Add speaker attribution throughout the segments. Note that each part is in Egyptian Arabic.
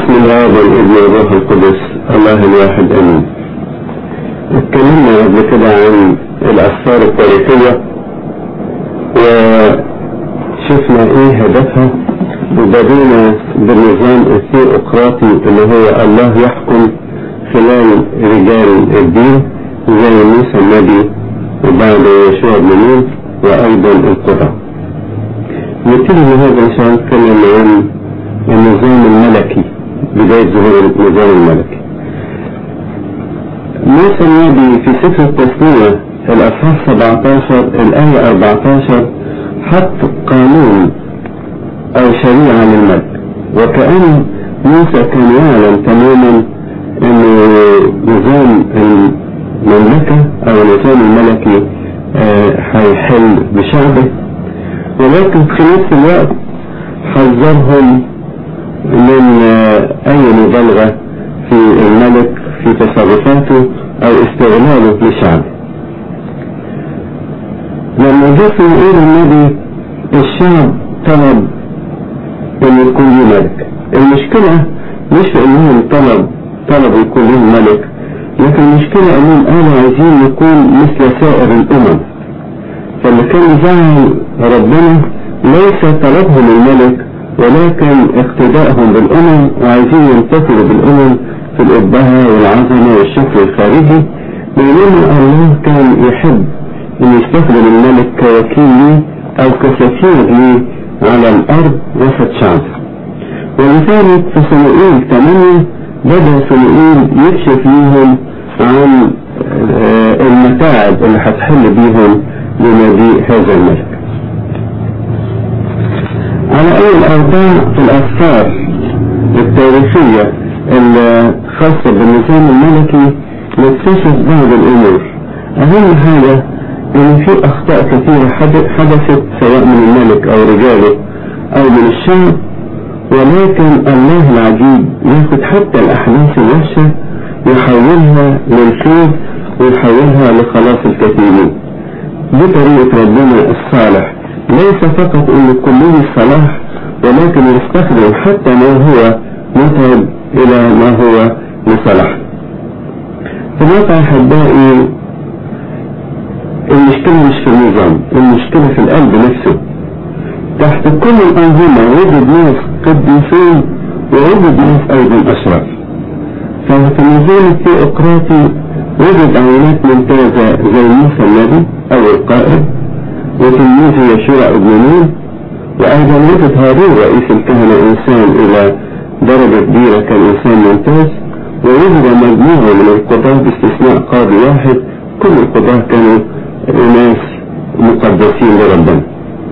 Speaker 1: باسم الاب والابن والروح القدس الله الواحد امين اتكلمنا قبل كده عن الاسفار التاريخية وشفنا ايه هدفها وبدينا بالنظام الثيوقراطي اللي هو الله يحكم خلال رجال الدين زي موسى النبي وبعد يشوع بن نون وايضا القرى نبتدي بهذا ان شاء الله نتكلم عن النظام الملكي بداية ظهور النظام الملكي موسى النبي في سفر التثنية الأصحاح 17 الآية 14 حط قانون أو شريعة للملك وكأن موسى كان يعلم تماما أن نظام المملكة أو النظام الملكي هيحل آه بشعبه ولكن في نفس الوقت حذرهم من اي مبالغة في الملك في تصرفاته او استغلاله لشعبه لما جاء في يقول النبي الشعب طلب ان يكون له ملك المشكلة مش في انهم طلب طلبوا يكون له ملك لكن المشكلة انهم قالوا عايزين نكون مثل سائر الامم فاللي كان يزعل ربنا ليس طلبهم الملك ولكن اقتدائهم بالأمم وعايزين ينتصروا بالأمم في الإبهة والعظمة والشكر الخارجي بينما الله كان يحب أن يستخدم الملك كوكيل ليه أو كسفير ليه على الأرض وسط شعبه ولذلك في صموئيل 8 بدأ صموئيل يكشف ليهم عن المتاعب اللي هتحل بيهم لمجيء هذا الملك على أي الأوضاع في الأسفار التاريخية الخاصة بالنظام الملكي نكتشف بعض الأمور أهم حاجة إن في أخطاء كثيرة حدثت سواء من الملك أو رجاله أو من الشعب ولكن الله العجيب ياخد حتى الأحداث الوحشة يحولها للخير ويحولها لخلاص الكثيرين دي طريقة ربنا الصالح ليس فقط ان كله الصلاح ولكن يستخدم حتى ما هو متعب الى ما هو لصلاح في الواقع احبائي المشكلة مش في النظام المشكلة في القلب نفسه تحت كل الأنظمة وجد ناس قديسين ووجد ناس أيضا أشرار ففي النظام الثيوقراطي وجد عينات ممتازة زي موسى النبي أو القائد وتلميذه يشوع ابن نون وأيضا وجد هارون رئيس الكهنة إنسان إلى درجة كبيرة كان إنسان ممتاز ووجد مجموعة من القضاة باستثناء قاضي واحد كل القضاة كانوا ناس مقدسين لربنا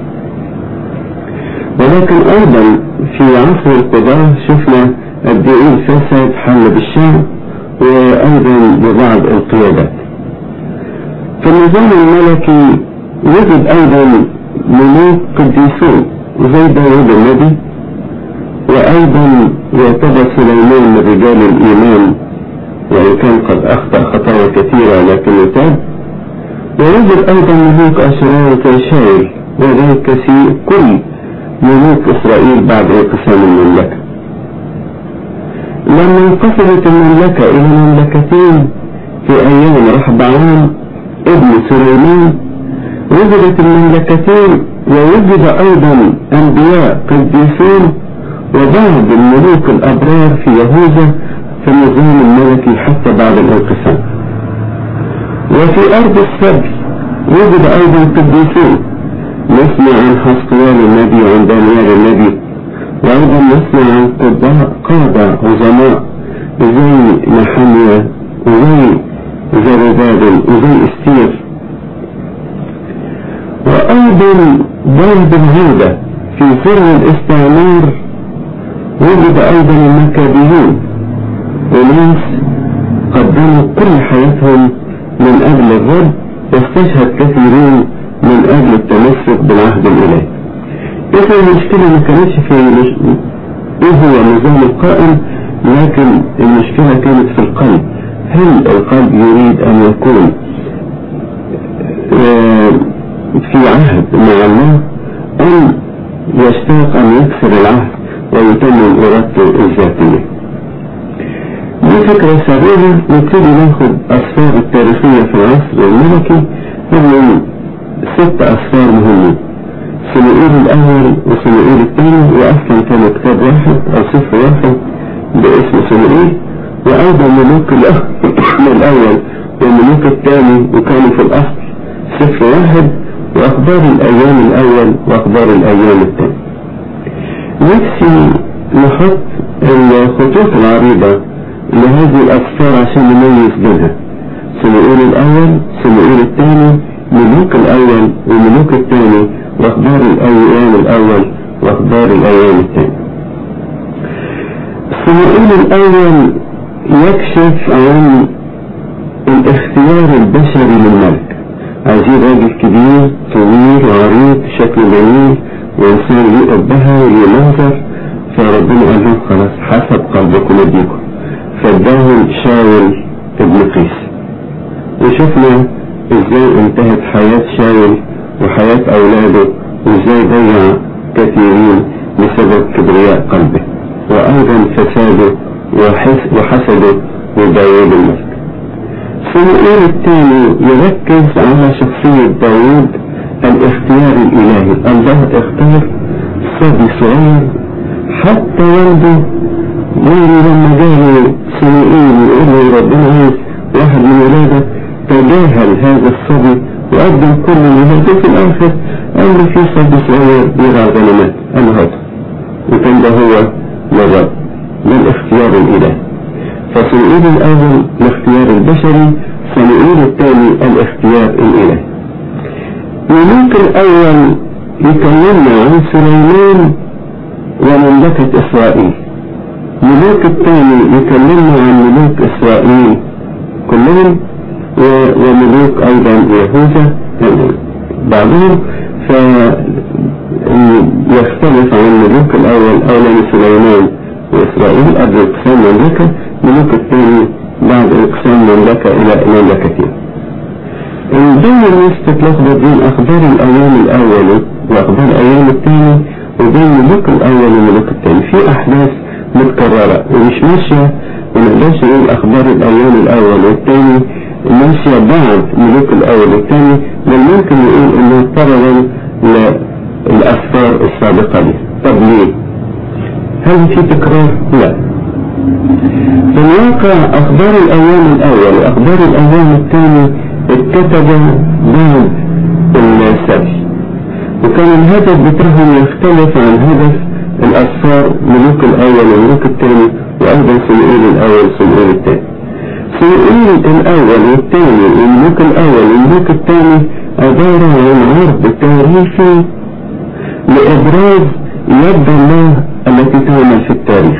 Speaker 1: ولكن أيضا في عصر القضاة شفنا قد إيه الفساد حل بالشعب وأيضا ببعض القيادات في النظام الملكي وجد أيضا ملوك قديسون زي داود النبي وأيضا يعتبر سليمان من رجال الإيمان وإن كان قد أخطأ خطايا كثيرة لكنه تاب ووجد أيضا ملوك أشرار زي شاول وغير كثير كل ملوك إسرائيل بعد انقسام المملكة لما انقسمت المملكة إلى مملكتين في أيام رحبعان ابن سليمان وجدت المملكتين ووجد أيضا أنبياء قديسين وبعض الملوك الأبرار في يهوذا في النظام الملكي حتى بعد الانقسام وفي أرض السبي وجد أيضا قديسين نسمع عن حسقيال النبي وعن دانيال النبي وأيضا نسمع عن قضاء قادة عظماء زي نحمية وزي زربابل وزي استير وأيضا ضرب الهودة في سر الاستعمار وجد أيضا المكابيون وناس قدموا كل حياتهم من أجل الرب واستشهد كثيرون من أجل التمسك بالعهد الإلهي إذا المشكلة ما كانتش في إيه هو النظام القائم لكن المشكلة كانت في القلب هل القلب يريد أن يكون في عهد مع الله أم يشتاق أن يكسر العهد ويتمم إرادته الذاتية دي فكرة سريعة نبتدي ناخد أسفار التاريخية في العصر الملكي هم ست أسفار مهمين سموئيل الأول وسموئيل الثاني وأصلا كانوا كتاب واحد أو سفر واحد باسم سموئيل وأيضا ملوك الأول والملوك الثاني وكانوا في الأصل سفر واحد وأخبار الأيام الأول وأخبار الأيام الثاني نفسي نحط الخطوط العريضة لهذه الأسفار عشان نميز بينها سموئيل الأول سموئيل الثاني ملوك الأول وملوك الثاني وأخبار الأيام الأول وأخبار الأيام الثاني سموئيل الأول يكشف عن الاختيار البشري للملك عايزين راجل كبير طويل وعريض شكله جميل وإنسان يقف بها وينظر فربنا قال لهم خلاص حسب قلبكم اديكم فاداهم شاول ابن قيس وشفنا ازاي انتهت حياة شاول وحياة اولاده وازاي ضيع كثيرين بسبب كبرياء قلبه وايضا فساده وحسده وداود الملك صموئيل الثاني يركز على شخصية داود الاختيار الالهي الله اختار صبي صغير حتى والده يعني لما جاله صموئيل ويقول له ربنا عايز واحد من ولاده تجاهل هذا الصبي وقدم كل اللي في الاخر قال له في صبي صغير بيرعى غنمات انا هذا وكان ده هو مرض ده الاختيار الالهي فصموئيل الاول الاختيار البشري صموئيل الثاني الاختيار الالهي ملوك الاول يكلمنا عن سليمان ومملكة اسرائيل ملوك الثاني يكلمنا عن ملوك اسرائيل كلهم وملوك ايضا يهوذا بعضهم فيختلف عن الملوك الاول اولا سليمان واسرائيل قبل اقسام مملكة ملوك الثاني بعد اقسام مملكة الى مملكتين بين الناس تتلخبط بين اخبار الايام الاول واخبار الايام الثاني وبين ملوك الاول وملوك الثاني في احداث متكررة ومش ماشية ونقدرش نقول اخبار الايام الاول والثاني ماشية بعد ملوك الاول والثاني بل ممكن نقول انه طبعا للاسفار السابقة دي طب ليه؟ هل في تكرار؟ لا في الواقع اخبار الايام الاول واخبار الايام الثاني اتكتب بعد السبي وكان الهدف بتاعهم يختلف عن هدف الأسفار ملوك الأول وملوك الثاني وأيضا سمئيل الأول وسمئيل الثاني سمئيل الأول والثاني والملوك الأول والملوك الثاني عبارة عن عرض تاريخي لإبراز يد الله التي تعمل في التاريخ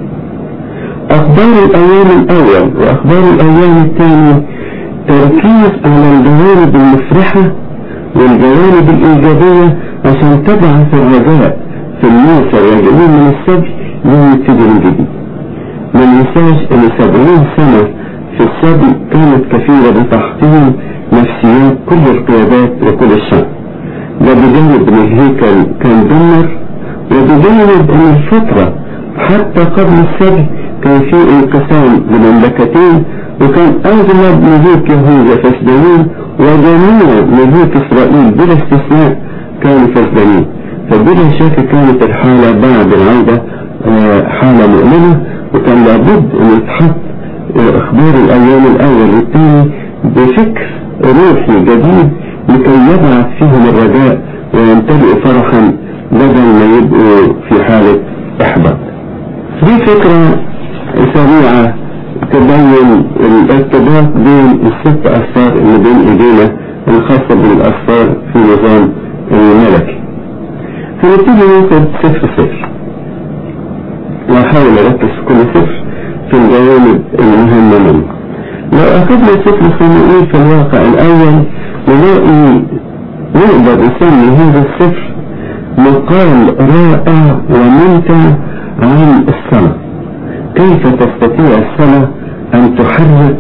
Speaker 1: أخبار الأيام الأول وأخبار الأيام الثاني تركيز على الجوانب المفرحة والجوانب الإيجابية عشان تبعث الرجاء في الناس الراجعين من السبي لهم يبتدوا من جديد ما ننساش ان سبعين سنة في السبي كانت كثيرة بتحطيم نفسيات كل القيادات وكل الشعب ده بجانب ان الهيكل كان دمر وبجانب ان الفترة حتى قبل السبي كان في انقسام لمملكتين وكان اغلب ملوك يهوذا فاسدانين وجميع ملوك اسرائيل بلا استثناء كانوا فاسدانين فبلا شك كانت الحالة بعد العودة حالة مؤلمة وكان لابد ان يتحط اخبار الايام الاول والثاني بفكر روحي جديد لكي يبعث فيهم الرجاء ويمتلئوا فرحا بدل ما يبقوا في حالة احباط دي فكرة سريعة تبين الارتباط بين الست أسفار اللي بين إيدينا الخاصة بالأسفار في نظام الملكي فنبتدي ناخد صفر صفر وأحاول أركز في كل صفر في الجوانب المهمة منه لو أخذنا صفر صموئيل في الواقع الأول نلاقي نقدر نسمي هذا الصفر مقال رائع وممتع عن الصلاة كيف تستطيع الصلاة أن تحرك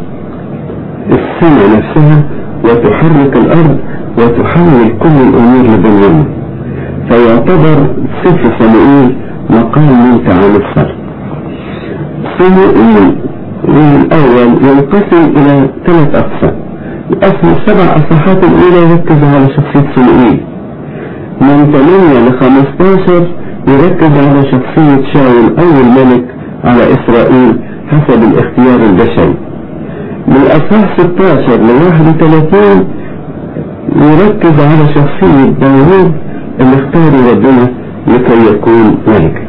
Speaker 1: السماء نفسها وتحرك الأرض وتحول كل الأمور لبنيان فيعتبر سفر صموئيل مقال ممتع عن الصلاة صموئيل الأول ينقسم إلى ثلاث أقسام الأصل السبع أصحات الأولى يركز على شخصية سموئيل من 8 ل 15 يركز على شخصية شاول أول ملك على إسرائيل حسب الاختيار البشري من الأصحاح 16 ل 31 يركز على شخصية داوود اللي اختاره ربنا لكي يكون ملك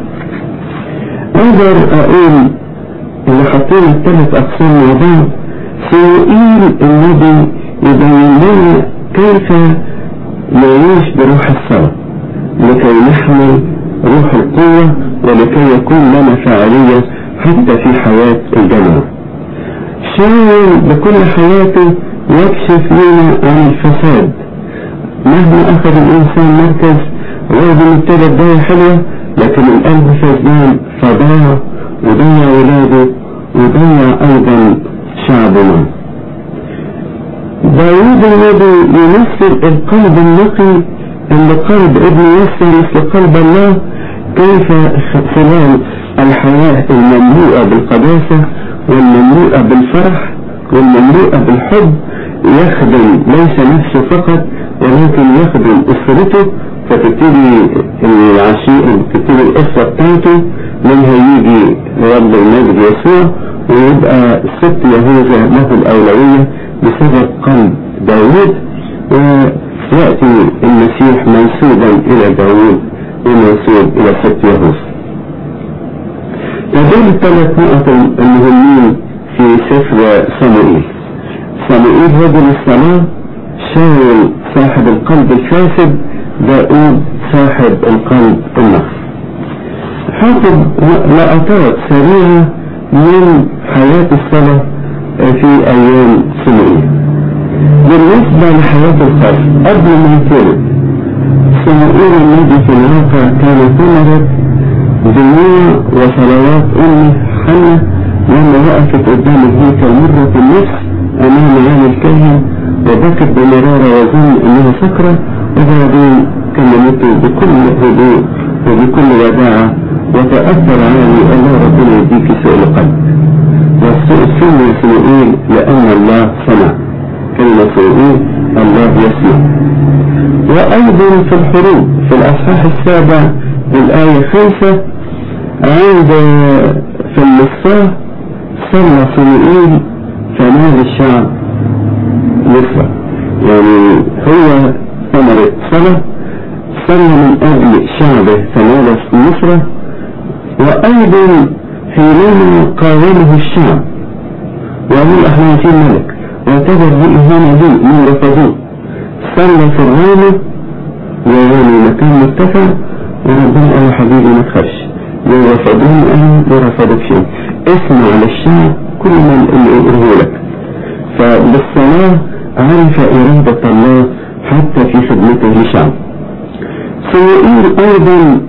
Speaker 1: أقدر أقول اللي حطينا الثلاث أقسام مع بعض سموئيل النبي يبين لنا كيف نعيش بروح الصلاة لكي نحمل روح القوة ولكي يكون لنا فعالية حتى في حياة الجماعة شاول بكل حياته يكشف لنا عن الفساد مهما أخذ الإنسان مركز رغم ابتدى بداية حلوة لكن القلب فسدان فضاع وضيع ولاده وضيع أيضا شعبنا داود النبي يمثل القلب النقي اللي قلب ابن يسر مثل قلب الله كيف خلال الحياة المملوءة بالقداسة والمملوءة بالفرح والمملوءة بالحب يخدم ليس نفسه فقط ولكن يخدم أسرته فتبتدي العشيء تبتدي الأسرة بتاعته منها يجي رب المجد يسوع ويبقى ست يهوذا له الأولوية بسبب قلب داوود ويأتي المسيح منسوبا إلى داوود ومنسوب إلى ست يهوذا هذول الثلاث نقط المهمين في سفر صموئيل صموئيل رجل الصلاة شاول صاحب القلب الفاسد داود صاحب القلب النقي حاطب لقطات سريعة من حياة الصلاة في أيام صموئيل بالنسبة لحياة الخلف قبل ما يتولد صموئيل النبي في الواقع كان ثمرة دموع وصلوات أمه حنة لما وقفت قدام الهيكل مرة النصف أمام يوم الكاهن وبكت بمرارة وظن أنها سكرة وبعدين كلمته بكل هدوء وبكل وداعة وتأثر عني الله ربنا يديك سؤال قلب والسوء سمي صموئيل لأن الله سمع كلمة صموئيل الله يسمع وأيضا في الحروب في الأصحاح السابع الآية خمسة عند في النصاه صلى صموئيل فنال الشعب نصفه يعني هو ثمرة صلاة صلى من أجل شعبه فنال نصره وأيضا حينما قاومه الشعب وقال احنا عايزين ملك واعتبر دي إهانة لي من رفضوه صلى في الرامة ويعني مكان مرتفع وربنا قال يا حبيبي ما تخافش لو رفضوني أنا ما رفضك شيء اسمع للشعب كل من اللي يقوله لك فبالصلاة عرف إرادة الله حتى في خدمته لشعب سيقول أيضا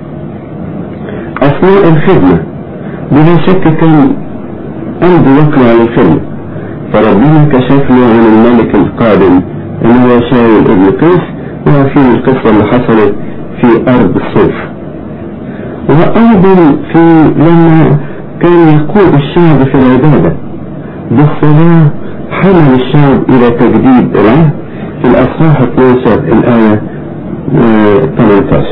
Speaker 1: أثناء الخدمة بلا شك كان قلبه يقلع على الخدمة فربنا كشف له عن الملك القادم اللي هو شاول ابن قيس وعارفين القصة اللي حصلت في أرض الصوف وأيضا في لما كان يقود الشعب في العبادة بالصلاة حمل الشعب إلى تجديد العهد في الأصحاح 12 الآية 18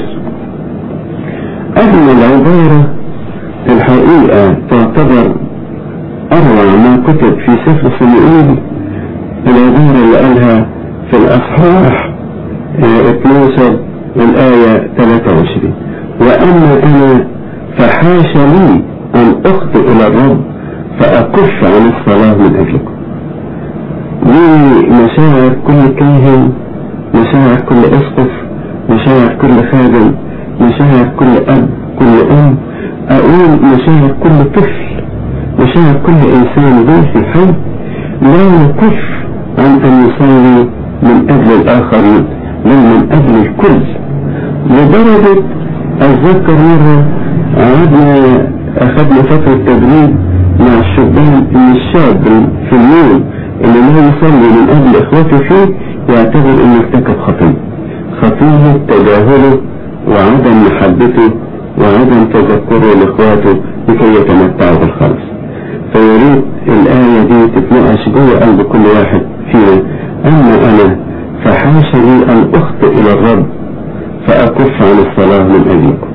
Speaker 1: أجمل عبارة الحقيقة تعتبر أروع ما كتب في سفر صموئيل العبارة اللي قالها في الأصحاح 12 الآية 23 وأما أنا فحاش لي أن أخطئ إلى الرب فأكف عن الصلاة من أجلكم دي مشاعر كل كاهن مشاعر كل أسقف مشاعر كل خادم مشاعر كل أب كل أم أقول مشاعر كل طفل مشاعر كل إنسان روحي حي لا يكف عن أن يصلي من أجل الآخرين بل من أجل الكل لدرجة أتذكر مرة قعدنا أخذنا فترة تدريب مع الشبان إن الشاب في اليوم اللي لا يصلي من أجل إخوته فيه يعتبر إنه ارتكب خطية خطية تجاهله وعدم محبته وعدم تذكره لإخواته لكي يتمتعوا بالخلص فيريد الآية دي تتنقش جوه قلب كل واحد فينا أما أنا فحاش لي أن أخطئ إلى الرب فأكف عن الصلاة من أجلكم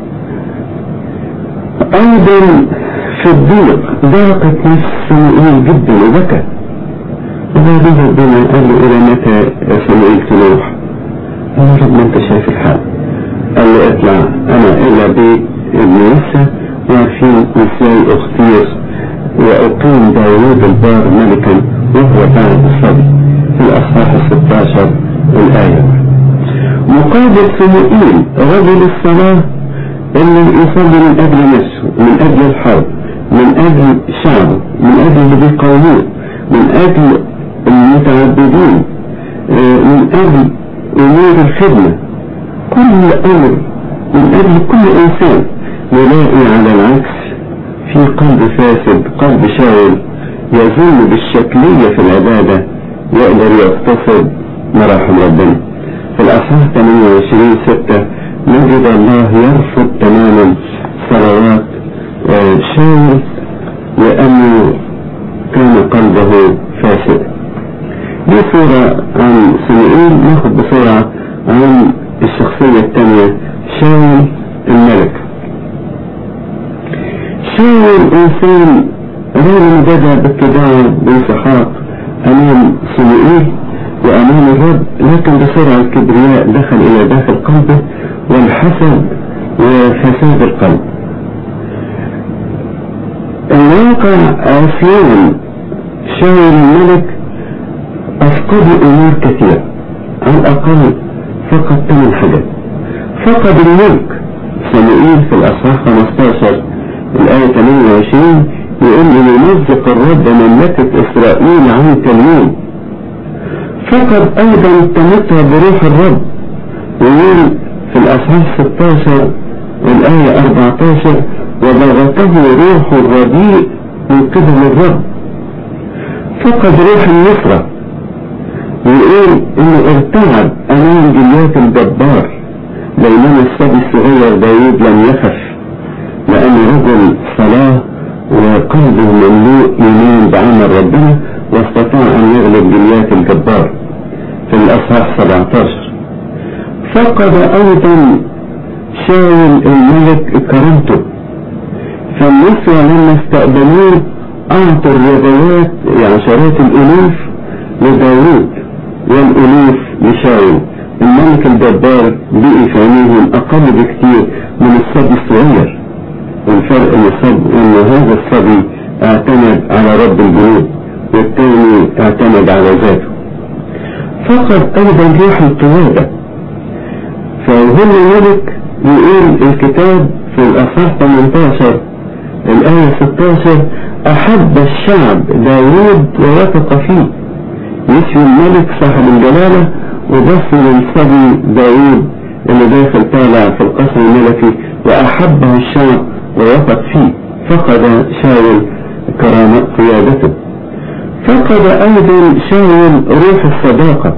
Speaker 1: أيضا في الضيق ضاقت نفس سموئيل جدا وبكى وبعدين ربنا قال له إلى متى يا سموئيل تروح؟ قال له رب ما أنت شايف الحال قال له اطلع أنا إلى بيت ابن يسى وعارفين إزاي أختير وأقيم داوود البار ملكا وهو بعد الصبي في الأصحاح الستاشر الآية مقابل سموئيل رجل الصلاة اللي يصلي من أجل نفسه من أجل الحرب من أجل شعبه من أجل اللي بيقاوموه من أجل المتعبدين من أجل أمور الخدمة كل أمر من أجل كل إنسان نلاقي على العكس في قلب فاسد قلب شاول يظن بالشكلية في العبادة يقدر يقتصد مراحم ربنا في الأصحاح 28 6 نجد الله يرفض تماما صلوات شاول لأنه كان قلبه فاسد دي صورة عن سمعين ناخد بسرعة عن الشخصية الثانية شاول الملك شاول إنسان رغم بدأ باتباعه بانسحاق أمام سمعين وأمام الرب لكن بسرعة الكبرياء دخل إلى داخل قلبه والحسد وفساد القلب الواقع عصيان شاول الملك أفقد أمور كثيرة على الأقل فقد ثمان حاجات فقد الملك سمعين في الأصحاح 15 الآية 28 يقول ليمزق الرب مملكة إسرائيل عن اليوم فقد أيضا التمتع بروح الرب ويقول في الأصحاح 16 الآية 14 وبغته روح الرديء من قبل الرب فقد روح النصرة ويقول انه ارتعب امام جليات الجبار بينما الصبي الصغير داوود لم يخف لأنه رجل صلاة وقلبه مملوء إيمان بعمل ربنا واستطاع أن يغلب جليات الجبار في الأصحاح 17 فقد أيضا شاول الملك كرامته فالنسوة لما استقبلوه أعطوا الرغوات عشرات الألوف لداوود والألوف لشاول الملك الجبار بقي في عينيهم أقل بكتير من الصبي الصغير والفرق ان الصبي ان هذا الصبي اعتمد على رب الجنود والثاني اعتمد على ذاته فقد ايضا روح القيادة فهو ملك يقول الكتاب في الاصحاح 18 الآية 16 أحب الشعب داوود ووثق فيه يسوي الملك صاحب الجلالة وبص للصبي داوود اللي داخل طالع في القصر الملكي وأحبه الشعب ووثق فيه فقد شاول كرامة قيادته فقد أيضا شاول روح الصداقة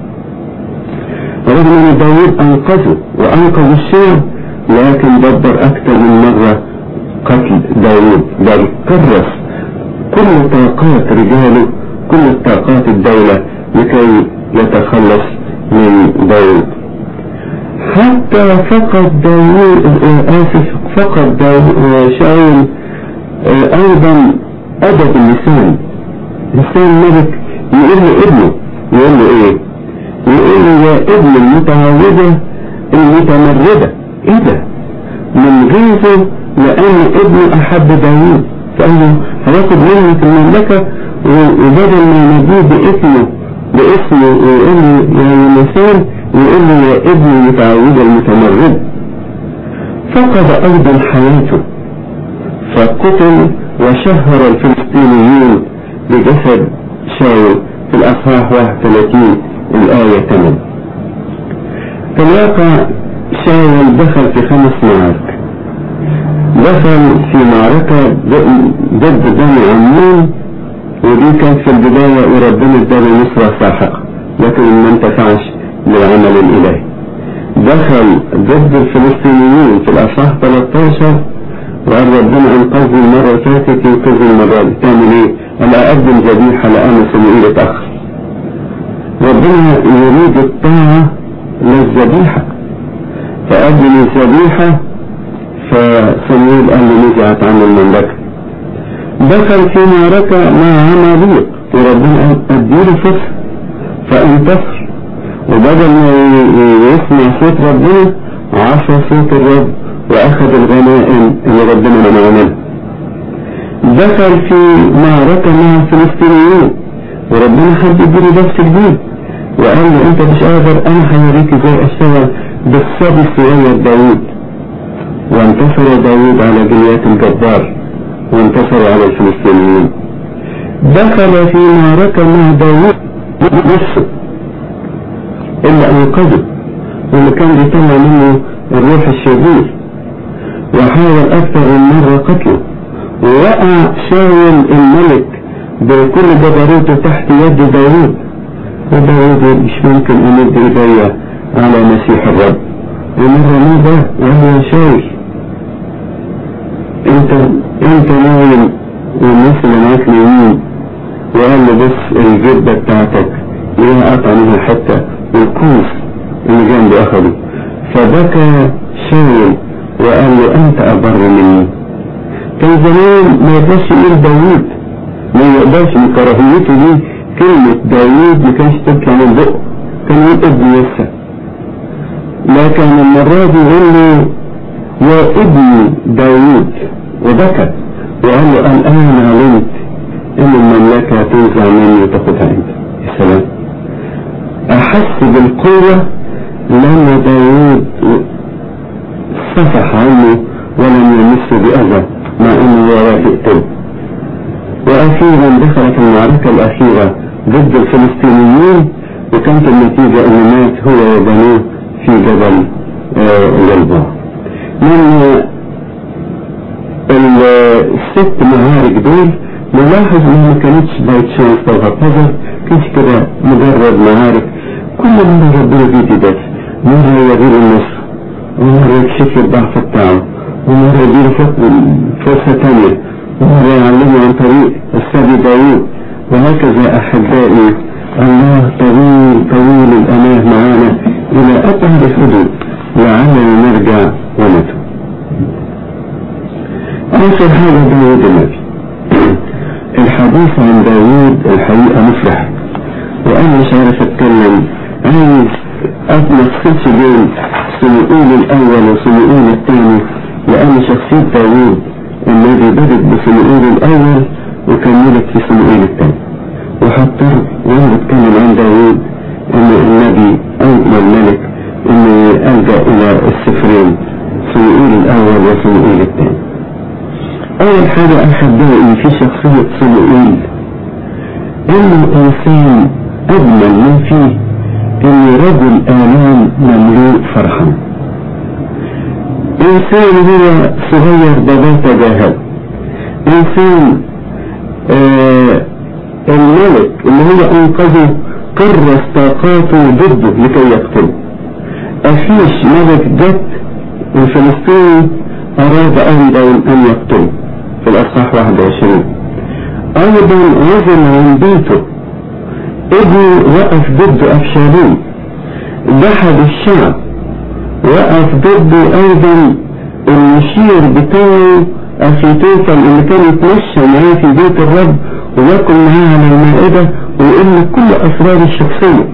Speaker 1: رغم أن داود أنقذه وأنقذ الشعب لكن دبر أكثر من مرة قتل داود بل كرس كل طاقات رجاله كل طاقات الدولة لكي يتخلص من داود حتى فقد داوود آسف فقد داوود شاول أيضا أدب اللسان لسان الملك يقول له ابنه يقول له إيه؟ يقول له يا ابن المتعودة المتمردة إيه ده؟ من غيظه لأن ابنه أحب داوود فقال له هياخد مني في المملكة وبدل ما يناديه باسمه باسمه ويقول له يا يونسان يقول له يا ابني متعود المتمرد فقد أيضا حياته فقتل وشهر الفلسطينيون بجسد شاول في الأصحاح 31 الآية 8 في الواقع شاول دخل في خمس معارك دخل في معركة ضد بني عمون ودي كانت في البداية وربنا اداله نصرة ساحقة لكن ما انتفعش للعمل الإلهي دخل ضد الفلسطينيين في الأصحاح 13 وقال ربنا انقذني المرة اللي فاتت ينقذني المرة دي تعمل ايه؟ انا اقدم ذبيحة لأن صموئيل اتأخر ربنا يريد الطاعة للذبيحة فقدم الذبيحة فصموئيل قال له نزعت عن المملكة دخل في معركة مع عماليق وربنا قال اديله فرصة فانتصر وبدل ما يسمع صوت ربنا عصى صوت الرب واخذ الغنائم اللي ربنا منعه منها دخل في معركة مع الفلسطينيين وربنا حب يديله درس جديد وقال له انت مش قادر انا هوريك ازاي اشتغل بالصبي الصغير داوود وانتصر داوود على جليات الجبار وانتصر على الفلسطينيين دخل في معركة مع داوود نفسه إلا أنقذه واللي كان بيطلع منه الروح الشرير وحاول أكثر من مرة قتله ووقع شاول الملك بكل جبروته تحت يد داوود وداوود مش ممكن أمد إيديا على مسيح الرب ومرة ماذا وهو شاول انت انت نايم والناس اللي معاك نايمين وقال له بص الجبة بتاعتك ليها قطع منها حتة والكوس اللي جنبه اخده فبكى شاول وقال له انت ابر مني كان زمان ما يقدرش يقول داوود ما يقدرش من كراهيته دي كلمة داوود ما كانش تطلع من بقه كان يقول ابن يسى لكن المرة دي يقول له يا ابني داوود وبكى وقال له الآن علمت إن المملكة هتنزع مني وتاخدها أنت يا سلام أحس بالقوة لما داوود صفح عنه ولم يمسه بأذى مع أنه هو واقف يقتله وأخيرا دخلت المعركة الأخيرة ضد الفلسطينيين وكانت النتيجة أن مات هو وبنوه في جبل جلبار من الست معارك دول نلاحظ انها ما كانتش بايت شانس او هكذا كانت كده مجرد معارك كل مرة ربنا بيدي درس مرة يغير النصر ومرة يكشف الضعف بتاعه ومرة يديله فرصة تانية ومرة يعلمه عن طريق السبي داوود وهكذا أحبائي الله طويل طويل الأمان معانا إلى أبعد الحدود لعلنا نرجع ونتوب آخر حاجة داود النبي الحديث عن داود الحقيقة مفرح وأنا مش عارف أتكلم عايز ما تفصلش بين صموئيل الأول وصموئيل الثاني لأن شخصية داود الذي بدت بصموئيل الأول وكملت في صموئيل الثاني وحضر وأنا بتكلم عن داود إن النبي أو الملك إنه ألجأ إلى السفرين صموئيل الأول وصموئيل الثاني أول حاجة أحبائي في شخصية صموئيل إنه إنسان أجمل من فيه إنه رجل آلام مملوء فرحا إنسان هو صغير بابا جاهل إنسان آه الملك اللي هو أنقذه كرس طاقاته ضده لكي يقتله أفيش ملك جت الفلسطيني أراد أيضا أن يقتله في الأصحاح 21 أيضا عزل عن بيته ابنه وقف ضد أبشالوم جحد الشعب وقف ضده أيضا المشير بتاعه أخيتوفل اللي كان يتمشى معاه في بيت الرب وياكل معاه على المائدة ويقول له كل أسرار الشخصية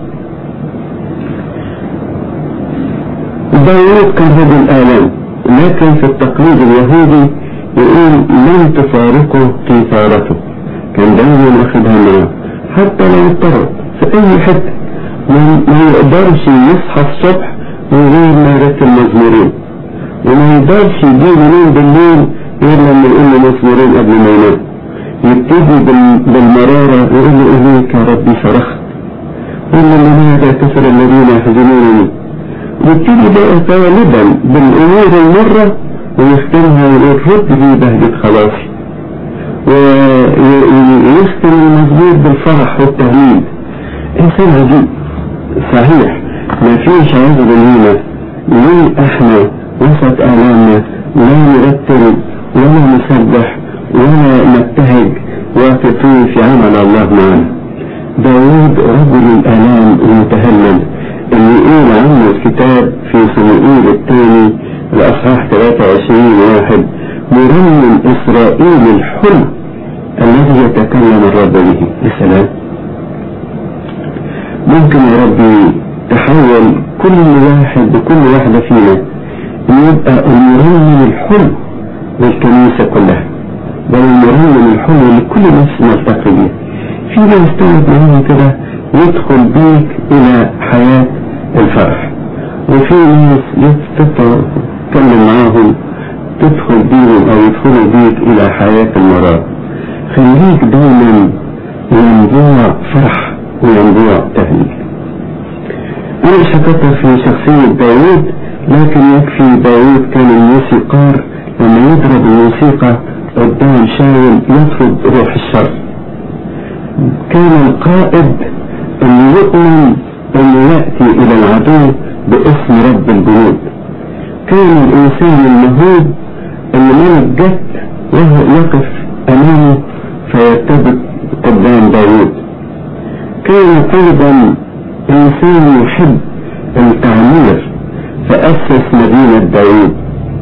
Speaker 1: داوود كان رجل آلام لكن في التقليد اليهودي يقول لم تفارقه كفارته كان دايما واخدها معاه حتى لو اضطرب في اي حته ما يقدرش يصحى الصبح من غير ما يرتب مزمورين وما يقدرش يجيب ينام بالليل غير لما يقول له مزمورين قبل ما ينام يبتدي بالمرارة يقول له إليك يا ربي صرخت قل لماذا كسر الذين يحزنونني يبتدي بقى غالبا بالأمور المرة ويختمها ويقول رب لي بهجة خلاصي ويختم المزمور بالفرح والتهليل إنسان عجيب صحيح ما فيش عذر لينا ليه احنا وسط آلامنا لا نرتب ولا نسبح ولا نبتهج واثقين في عمل الله معنا داود رجل الآلام المتهلل اللي يقول عنه الكتاب في صموئيل الثاني الأصحاح 23 واحد مرنم إسرائيل الحلم الذي يتكلم الرب به يا سلام ممكن يا ربي تحول كل واحد بكل واحدة فينا يبقى المرنم الحلم للكنيسة كلها بل المرنم الحلم لكل نفس نلتقي بها في ناس تقعد معاهم كده يدخل بيك إلى حياة الفرح وفي ناس تتكلم معاهم تدخل بيهم أو يدخلوا بيك إلى حياة المرار خليك دايما ينبوع فرح وينبوع تهليل أنا شكرت في شخصية داود لكن يكفي داود كان الموسيقار لما يضرب الموسيقى قدام شاول يطرد روح الشر كان القائد اللي يؤمن انه يأتي الى العدو باسم رب الجنود كان الانسان المهوب اللي ملك جت وهو يقف امامه فيرتبط قدام داود كان ايضا انسان يحب التعمير فاسس مدينة داود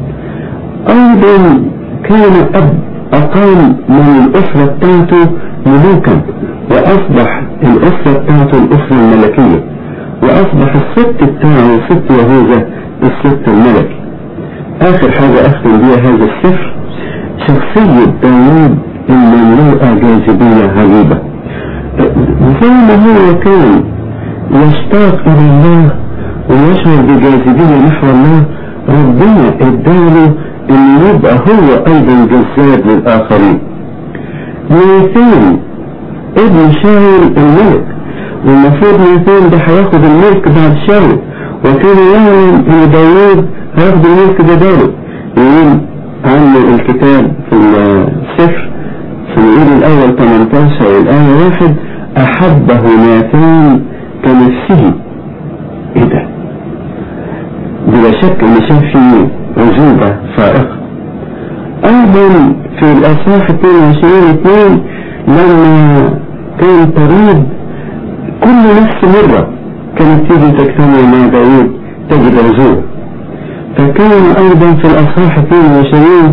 Speaker 1: ايضا كان اب اقام من الاسرة بتاعته ملوكا واصبح الاسرة بتاعته الاسرة الملكية واصبح الست بتاعه ست يهوذا الست الملكي اخر حاجة اختم بيها هذا السفر شخصية داوود المملوءة جاذبية عجيبة زي ما هو كان يشتاق الى الله ويشعر بجاذبية نحو الله ربنا اداله ان يبقى هو ايضا جذاب للاخرين ميثان ابن شاول الملك والمفروض ميثان ده هياخد الملك بعد شاول وكان يعلم ان داوود هياخد الملك بداله يقول عنه الكتاب في السفر في الإيد الأول 18 الآية واحد أحبه ناثان كنفسه إيه ده؟ بلا شك إن شاف فيه عزوبة فائقة أيضا في الأصحاح 22 2 لما كان طريد كل نفس مرة كانت تيجي تجتمع مع داوود تجد عزوبة فكان أيضا في الأصحاح 22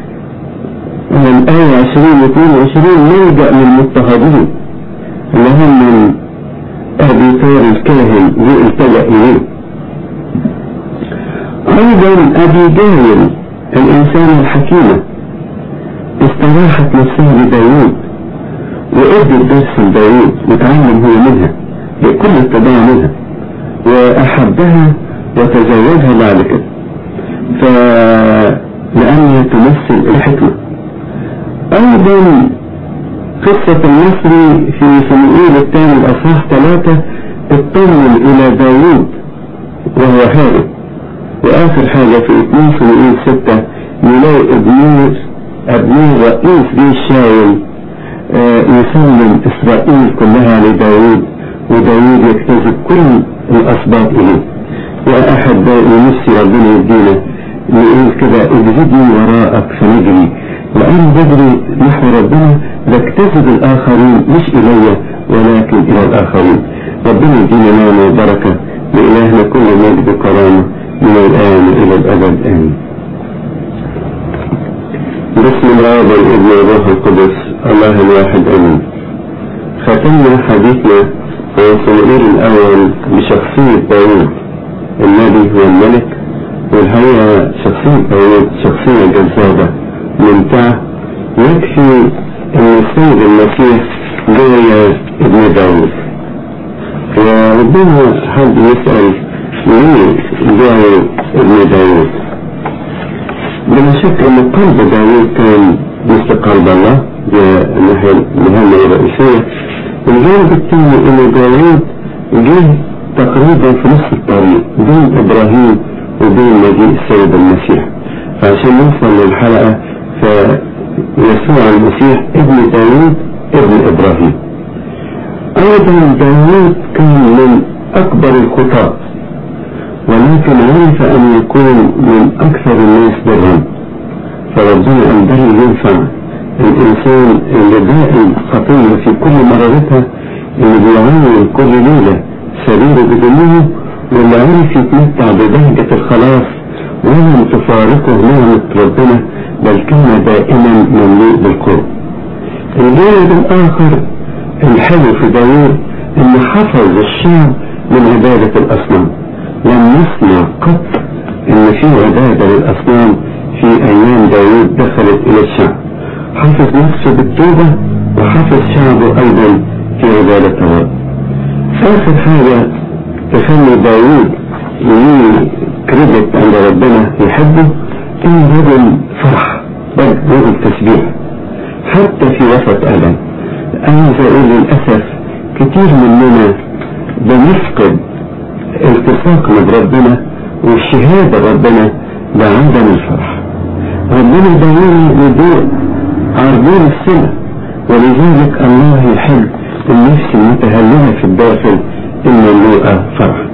Speaker 1: الآية 20 و 22 نلجأ للمضطهدين اللي هم من أبي ثور الكاهن التجأ إليه أيضا أبي جاهل الإنسان الحكيمة استراحت نفسها لداوود وأدت درس لداوود وتعلم هو منها بكل اتباع منها وأحبها وتزوجها بعد كده فلأنها تمثل الحكمة أيضا قصة المصري في صموئيل الثاني الأصحاح ثلاثة اطمن إلى داوود وهو هارب وآخر حاجة في اثنين صموئيل ستة يلاقي ابنه ابنه رئيس جيش شاول آه يسلم إسرائيل كلها لداوود وداوود يجتذب كل الأسباط إليه يا أحبائي نفسي ربنا يدينا نقول كده اجذبني وراءك فنجري وأنا بجري نحو ربنا بجتذب الآخرين مش إلي ولكن إلى الآخرين ربنا يدينا نعمة وبركة لإلهنا كل مجد وكرامة من الآن إلى الأبد آمين بسم الله والابن والروح القدس الله الواحد آمين ختمنا حديثنا عن صموئيل الأول بشخصية داوود النبي والملك والحقيقة شخصية داوود شخصية جذابة ممتعة يكفي ان السيد المسيح جاي ابن داوود وربما حد يسأل مين جاي ابن داوود بلا شك ان قلب داوود كان مثل قلب الله دي الناحية المهمة الرئيسية الجانب الثاني ان داوود جه تقريبا في نفس الطريق بين ابراهيم وبين مجيء السيد المسيح فعشان نوصل للحلقة فيسوع المسيح ابن داوود ابن ابراهيم ايضا داوود كان من اكبر الخطاة ولكن عرف ان يكون من اكثر الناس برا فربنا قال ده اللي ينفع الإنسان اللي دائم خطية في كل مرارتها اللي بيعاني كل ليلة سريره بدموعه واللي عرف يتمتع ببهجة الخلاص ولم تفارقه نعمة ربنا بل كان دائما مملوء بالقرب. الجانب الآخر الحلو في داوود إن حفظ الشعب من عبادة الأصنام. لم نسمع قط إن في عبادة للأصنام في أيام داوود دخلت إلى الشعب. حفظ نفسه بالتوبة وحفظ شعبه أيضا في عبادة الرب. آخر حاجة تخلي داوود ليه كريدت عند ربنا يحبه إن رجل فرح رجل تسبيح حتى في وسط ألم أنا أقول للأسف كتير مننا بنفقد التصاقنا بربنا والشهادة ربنا بعدم الفرح ربنا دايما يدور عرضون السنة ولذلك الله يحب النفس المتهللة في الداخل المملوءة فرح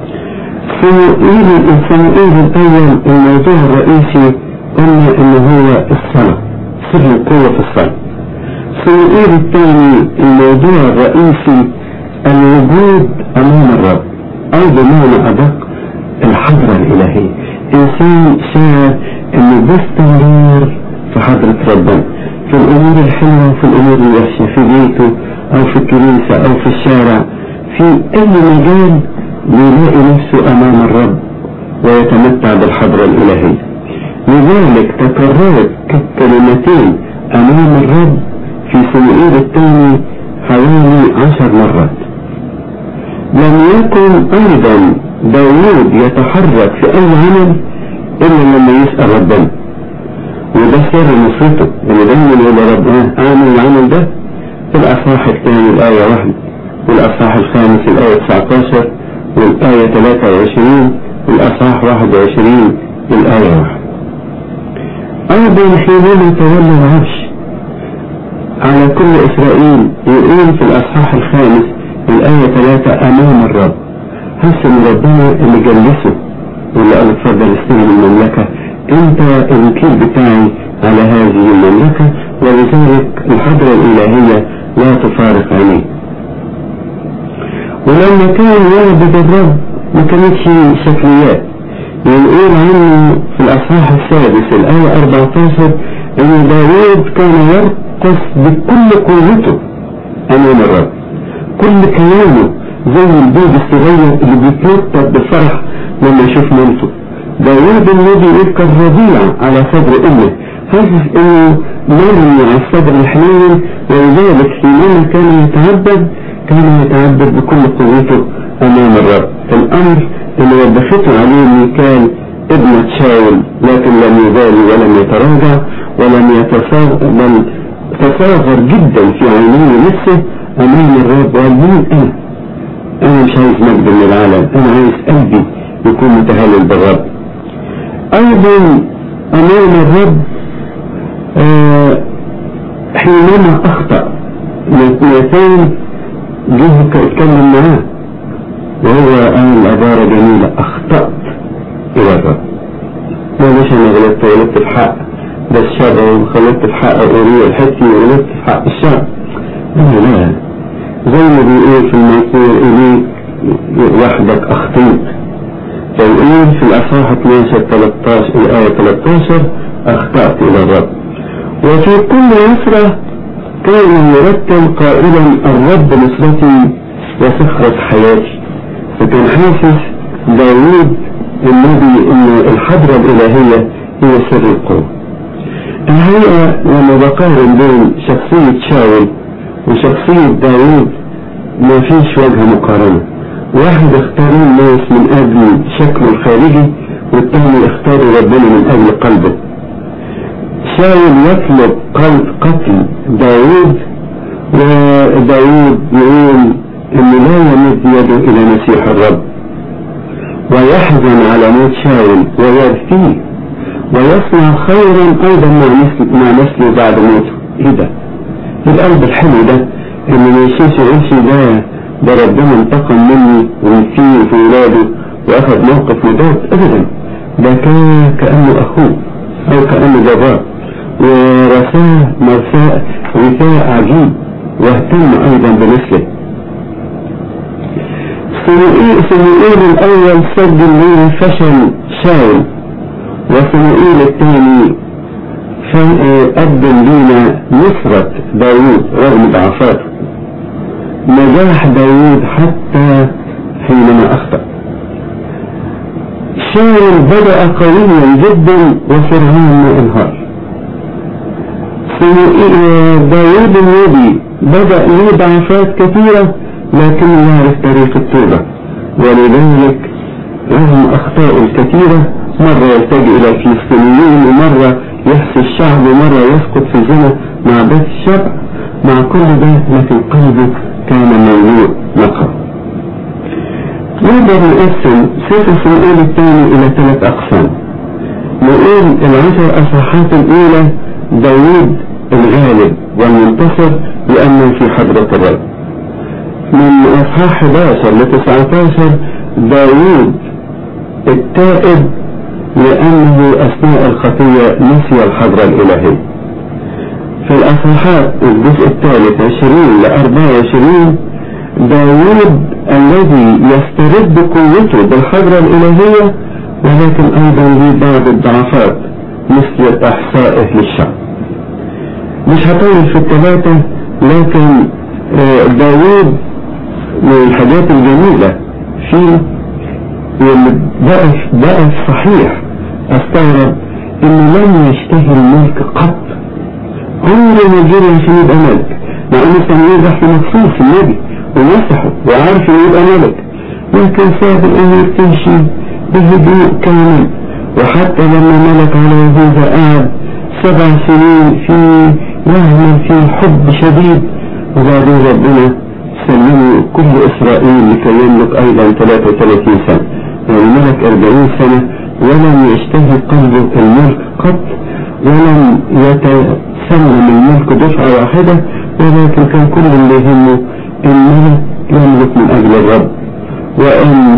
Speaker 1: سنقول الإنسانيين الأول الموضوع الرئيسي قلنا إن هو الصلاة سر القوة في الصلاة سنقول الثاني الموضوع الرئيسي الوجود أمام الرب أو بمعنى أدق الحضرة الإلهية إنسان شاعر إنه باستمرار في حضرة ربنا في الأمور الحلوة وفي الأمور الوحشة في بيته أو في الكنيسة أو في الشارع في أي مجال بيلاقي نفسه أمام الرب ويتمتع بالحضرة الإلهية لذلك تكررت كلمتين أمام الرب في سمعيل الثاني حوالي عشر مرات لم يكن أيضا داوود يتحرك في أي عمل إلا لما يسأل ربنا وده سر نصرته إن دايما يقول ربنا أعمل العمل ده في الأصحاح الثاني الآية واحدة والأصحاح الخامس الآية 19 والآية 23 والأصحاح 21 الآية 1 أيضا حينما تولى العرش على كل إسرائيل يقول في الأصحاح الخامس الآية 3 أمام الرب حس ربنا اللي جلسه واللي قال اتفضل استلم المملكة أنت الوكيل بتاعي على هذه المملكة ولذلك الحضرة الإلهية لا تفارق عينيه ولما كان يعبد الرب ما كانتش شكليات يقول عنه في الأصحاح السادس الآية 14 إن داوود كان يرقص بكل قوته أمام الرب كل كيانه زي البيض الصغير اللي بيتنطط بالفرح لما يشوف مامته داوود الذي يبقى الرضيع على صدر أمه حاسس إنه مرمي على الصدر الحنين ولذلك حينما كان يتعبد كان يتعبد بكل قوته أمام الرب الأمر اللي وبخته عليه ميكال ابنة شاول لكن لم يبالي ولم يتراجع ولم يتصاغر بل تصاغر جدا في عينين نفسه أمام الرب وقال مين أنا؟ أنا مش عايز مجد من العالم أنا عايز قلبي يكون متهلل بالرب أيضا أمام الرب آه حينما أخطأ نتان جه اتكلم معاه وهو قال عبارة جميلة أخطأت إلى الرب ما مش أنا غلطت غلطت في حق ده الشعب وغلطت في حق أورية الحتي وغلطت في حق الشعب لا لا زي ما بيقول في المنصور إليك وحدك أخطيت فيقول في الأصحاح 12 13 الآية 13 أخطأت إلى الرب وفي كل نصرة كان يرتب قائلا الرب نصرتي وصخرة حياتي فكان حاسس داوود النبي ان الحضرة الالهية هي سر القوة الحقيقة لما بقارن بين شخصية شاول وشخصية داوود ما فيش وجه مقارنة واحد اختاروا الناس من اجل شكله الخارجي والتاني اختاروا ربنا من اجل قلبه شاول يطلب قتل داوود وداوود يقول انه لا يمد يده الى مسيح الرب ويحزن على موت شاول ويرثيه ويصنع خيرا ايضا مع نسل مع نسله بعد موته ايه ده؟ القلب الحلو ده اللي ما يشيش يعيش ده ده ربنا انتقم مني ومن فيه وفي ولاده واخذ موقف مضاد ابدا ده كان كانه اخوه او كانه باباه ورثاه مرثاء رثاء عجيب واهتم أيضا بمثله صموئيل الأول سجل له فشل شاول وصموئيل الثاني قدم لنا نصرة داوود رغم ضعفاته نجاح داوود حتى حينما أخطأ شاول بدأ قويا جدا وفرعون انهار داوود النبي بدأ له ضعفات كثيرة لكن يعرف طريق التوبة ولذلك رغم أخطاء الكثيرة مرة يلتجئ إلى الفلسطينيين ومرة يحسي الشعب ومرة يسقط في زنا مع بيت الشعب مع كل ده لكن قلبه كان مملوء نقى نقدر نقسم سفر صموئيل الثاني إلى ثلاث أقسام نقول العشر أصحاحات الأولى داوود الغالب والمنتصر لأنه في حضرة الرب من أصحاح 11 ل 19 داوود التائب لأنه أثناء الخطية نسي الحضرة الإلهية في الأصحاحات الجزء الثالث 20 ل 24 داوود الذي يسترد قوته بالحضرة الإلهية ولكن أيضا له بعض الضعفات مثل إحصائه للشعب مش هطول في الثلاثة لكن داوود من الحاجات الجميلة فيه واللي بقى بقى صحيح استغرب انه لم يشتهي الملك قط عمره ما جري عشان يبقى ملك مع انه سمير راح مخصوص النبي ومسحه وعارف انه يبقى ملك لكن ساب الامور تمشي بهدوء كامل وحتى لما ملك على يهوذا قعد سبع سنين في يعمل في حب شديد وبعدين ربنا سلموا كل إسرائيل لكي يملك أيضا 33 سنة يعني ملك 40 سنة ولم يشتهي قلبه الملك قط ولم يتسلم الملك دفعة واحدة ولكن كان كل اللي يهمه الملك يملك من أجل الرب وأن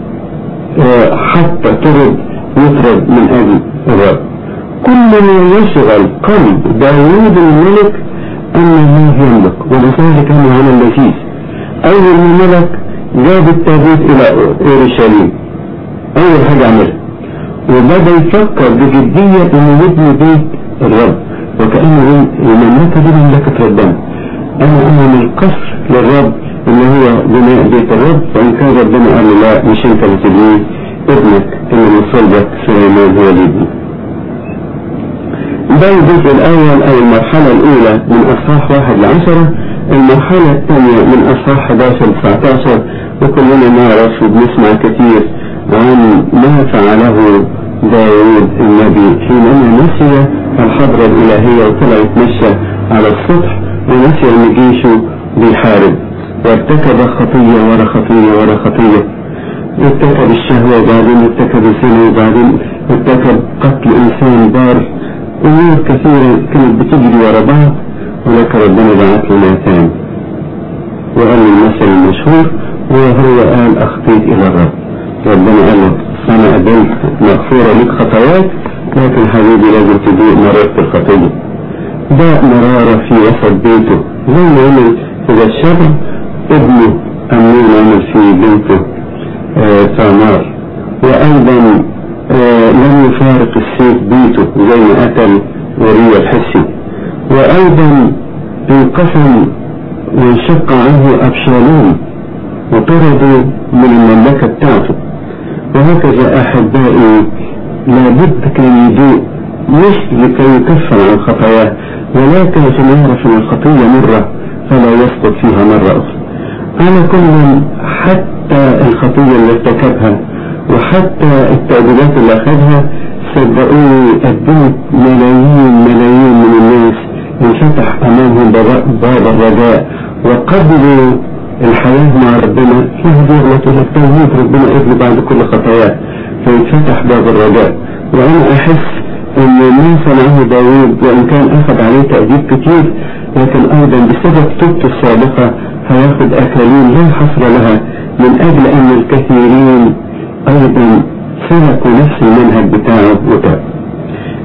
Speaker 1: حتى طرد يطرد من أجل الرب كل ما يشغل قلب داوود الملك أن الله يملك ولذلك كان على اللذيذ أول ما ملك جاب التابوت إلى أورشليم أول حاجة عملها وبدأ يفكر بجدية إنه يبني بيت الرب وكأنه المملكة دي مملكة ربنا أنا أعمل القصر للرب اللي هو بناء بيت الرب فإن كان ربنا قال له لا مش أنت اللي تبنيه ابنك اللي من صلبك سليمان هو اللي يبنيه ده الجزء الأول أو المرحلة الأولى من أصحاح واحد لعشرة المرحلة الثانية من أصحاح 11 ل 19 وكلنا نعرف وبنسمع كثير عن ما فعله داوود النبي حينما نسي الحضرة الإلهية وطلع يتمشى على السطح ونسي أن جيشه بيحارب وارتكب خطية ورا خطية ورا خطية ارتكب الشهوة وبعدين ارتكب الزنا وبعدين ارتكب قتل إنسان بار أمور كثيرة كانت بتجري ورا بعض ولكن ربنا بعث له تاني وقال المثل المشهور وهو قال أخطيت إلى الرب ربنا قال له أنا قبلت مغفورة لك خطاياك لكن حبيبي لازم تدوق مرارة الخطية ده مرارة في وسط بيته زي ما عمل إذا الشبع ابنه أمين عمل في بنته آه تامار وأيضا آه لم يفارق السيف بيته زي ما قتل وريا الحسي وأيضا انقسم وانشق عنه أبشالوم وطردوا من المملكة بتاعته وهكذا أحبائي لابد كان يدوق مش لكي يكفر عن خطاياه ولكن عشان يعرف ان الخطية مرة فلا يسقط فيها مرة أخرى على كل حتى الخطية اللي ارتكبها وحتى التأديبات اللي أخذها صدقوني قدمت ملايين ملايين من الناس انفتح أمامهم باب الرجاء وقبلوا الحياة مع ربنا في هدوء وتوحيد ربنا ابن بعد كل خطاياه فيتفتح باب الرجاء وأنا أحس أن ما صنعه داوود وإن كان أخذ عليه تأديب كتير لكن أيضا بسبب توبته السابقة هياخد أكاليل لا حصر لها من أجل أن الكثيرين أيضا سلكوا نفس المنهج بتاعه وتاب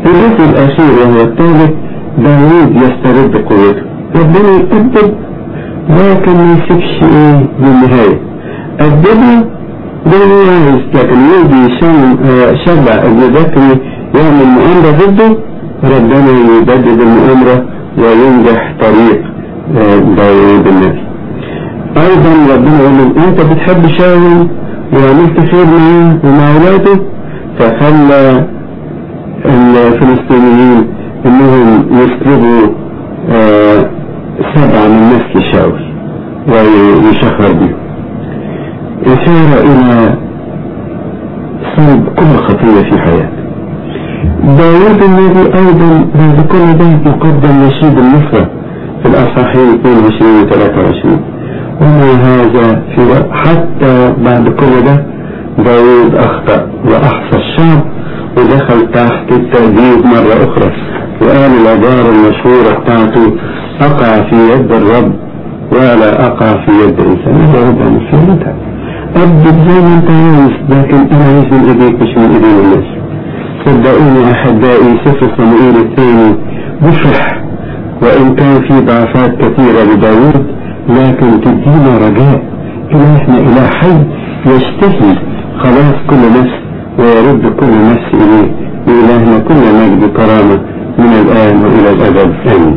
Speaker 1: الجزء الأخير وهو الثالث داوود يسترد قوته ربنا يقدم لكن ما يسيبش ايه للنهاية قدمه ده اللي عايز لكن يجي شبع ابن بكري يعمل مؤامرة ضده ربنا يبدد المؤامرة وينجح طريق داوود النبي ايضا ربنا يقول له انت بتحب شاول وعملت خير معاه ومع اولاده فخلى الفلسطينيين انهم يسلبوا آه سبعة من نسل شاول ويشهر بهم إشارة إلى صلب كل خطية في حياته داود النبي أيضا بعد كل ده يقدم نشيد النصرة في الأصحاحين 22 و 23 وما هذا في حتى بعد كل ده داود أخطأ وأحصى الشعب ودخل تحت التأديب مرة أخرى وقال العبارة المشهورة بتاعته أقع في يد الرب ولا أقع في يد إنسان هذا رب أنا فهمتها أبدأ زي ما أنت عايز لكن أنا عايز من إيديك مش من إيدين الناس صدقوني أحبائي سفر صموئيل الثاني مفرح وإن كان في ضعفات كثيرة لداود لكن تدينا رجاء إلهنا إله حي يشتهي خلاص كل نفس ويرد كل نفس إليه وإلهنا كل مجد كرامة من الآن وإلى الأبد آمين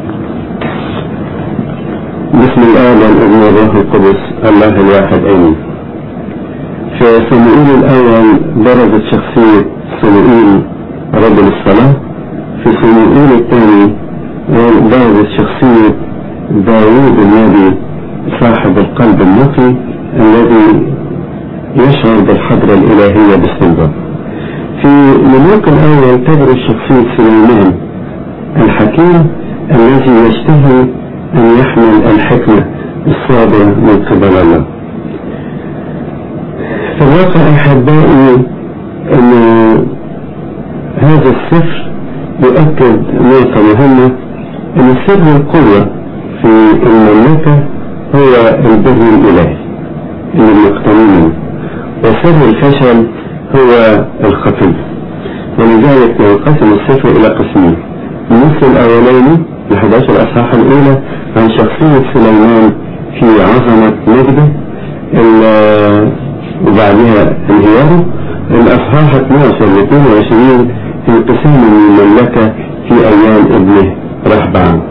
Speaker 1: بسم الله والابن والروح القدس الله الواحد آمين في صموئيل الأول برزت شخصية صموئيل رجل الصلاة في صموئيل الثاني برزت شخصية داوود النبي صاحب القلب النقي الذي يشعر بالحضرة الإلهية باستمرار في ملوك الأول تبرز شخصية سليمان الحكيم الذي يشتهي أن يحمل الحكمة الصادرة من قبل الله في الواقع أحبائي أن هذا السفر يؤكد نقطة مهمة أن سر القوة في المملكة هو البر الإلهي اللي بنقتنيه وسر الفشل هو الخطية ولذلك ينقسم السفر إلى قسمين النصف الأولاني ال 11 الأصحاح الأولى عن شخصية سليمان في عظمة مجده وبعدها انهياره الأصحاح 12 ل 22 انقسام المملكة في أيام ابنه رهبعام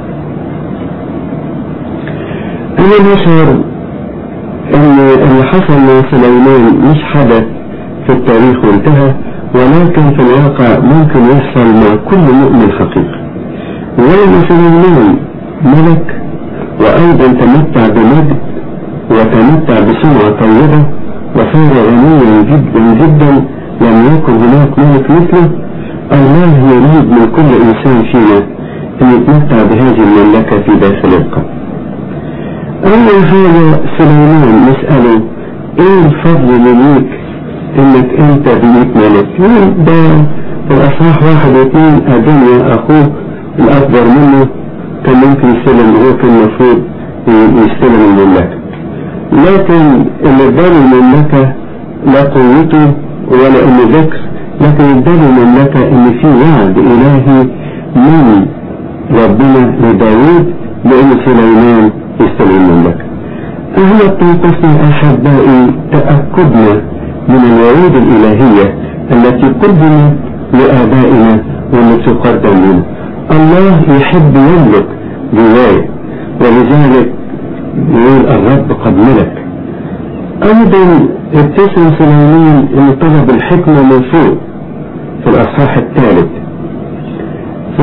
Speaker 1: أنا نشعر أن اللي حصل مع سليمان مش حدث في التاريخ وانتهى ولكن في الواقع ممكن يحصل مع كل مؤمن حقيقي ولما سليمان ملك وأيضا تمتع بمجد وتمتع بسمعة طيبة وصار غنيا جدا جدا لم يكن هناك ملك مثله الله يريد من كل إنسان فينا أن يتمتع بهذه المملكة في داخل القلب أول حاجة سليمان نسأله إيه الفضل ليك إنك أنت بقيت ملك؟ يقول ده في الأصحاح واحد واثنين أدنيا أخوه الأكبر منه كان ممكن يستلم هو كان المفروض يستلم المملكة لكن اللي اداله المملكة لا قوته ولا انه ذكر لكن اداله المملكة ان في وعد الهي من ربنا لداود لان سليمان يستلم المملكة أهلا تنقصنا أحبائي تأكدنا من الوعود الإلهية التي قدمت لآبائنا والتي تقدم لنا الله يحب يملك بولاية ولذلك يقول الرب قد ملك أيضا ابتسم سليمان أن طلب الحكمة من فوق في الأصحاح الثالث ف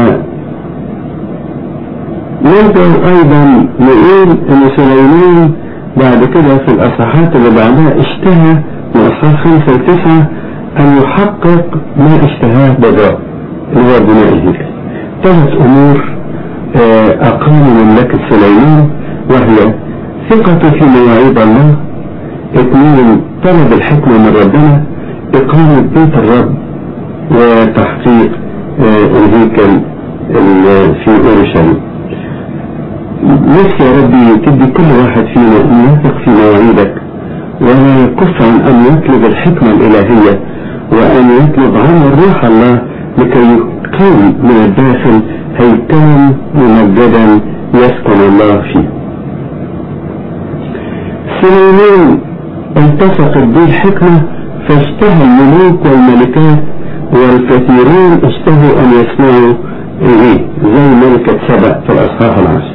Speaker 1: نقدر أيضا نقول أن سليمان بعد كده في الأصحاحات اللي بعدها اشتهى من أصحاح خمسة وتسعة أن يحقق ما اشتهاه باباه اللي هو بناء الهيكل ثلاث أمور أقام مملكة سليمان وهي ثقته في مواعيد الله اثنين طلب الحكمة من ربنا إقامة بيت الرب وتحقيق الهيكل في أورشليم نفسي يا ربي تدي كل واحد فينا أن يثق في مواعيدك ولا يكف عن أن يطلب الحكمة الإلهية وأن يطلب عمل روح الله لكي يكون من الداخل هيكلا ممجدا يسكن الله فيه سليمان التصقت به الحكمة فاشتهى الملوك والملكات والكثيرون اشتهوا ان يسمعوا اليه زي ملكة سبأ في الاصحاح العشر